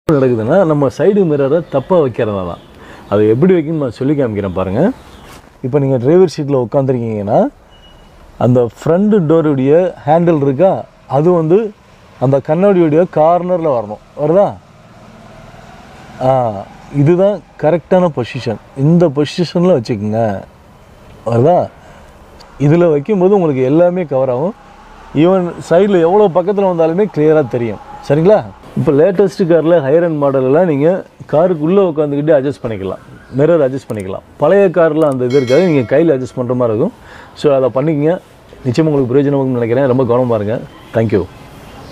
நடக்குதுன்னா நம்ம சைடு மிரரை தப்பாக வைக்கிறதா தான் அதை எப்படி வைக்கணும் நான் சொல்லி காமிக்கிறேன் பாருங்கள் இப்போ நீங்கள் டிரைவர் சீட்டில் உட்காந்துருக்கீங்கன்னா அந்த ஃப்ரண்ட் டோருடைய ஹேண்டில் இருக்கா அது வந்து அந்த கண்ணாடியுடைய கார்னரில் வரணும் வருதா ஆ இதுதான் கரெக்டான பொசிஷன் இந்த பொசிஷனில் வச்சுக்கோங்க வருதா இதில் வைக்கும்போது உங்களுக்கு எல்லாமே கவர் ஆகும் ஈவன் சைடில் எவ்வளோ பக்கத்தில் வந்தாலுமே கிளியராக தெரியும் சரிங்களா இப்போ லேட்டஸ்ட் காரில் ஹையர் அண்ட் மாடலெல்லாம் நீங்கள் காருக்குள்ளே உட்காந்துக்கிட்டு அட்ஜஸ்ட் பண்ணிக்கலாம் மிரர் அட்ஜஸ்ட் பண்ணிக்கலாம் பழைய காரில் அந்த இது இருக்காது நீங்கள் கையில் அட்ஜஸ்ட் பண்ணுற மாதிரி இருக்கும் ஸோ அதை பண்ணிக்கங்க நிச்சயம் உங்களுக்கு பிரயோஜனமாகும்னு நினைக்கிறேன் ரொம்ப கவனமாக இருங்க தேங்க்யூ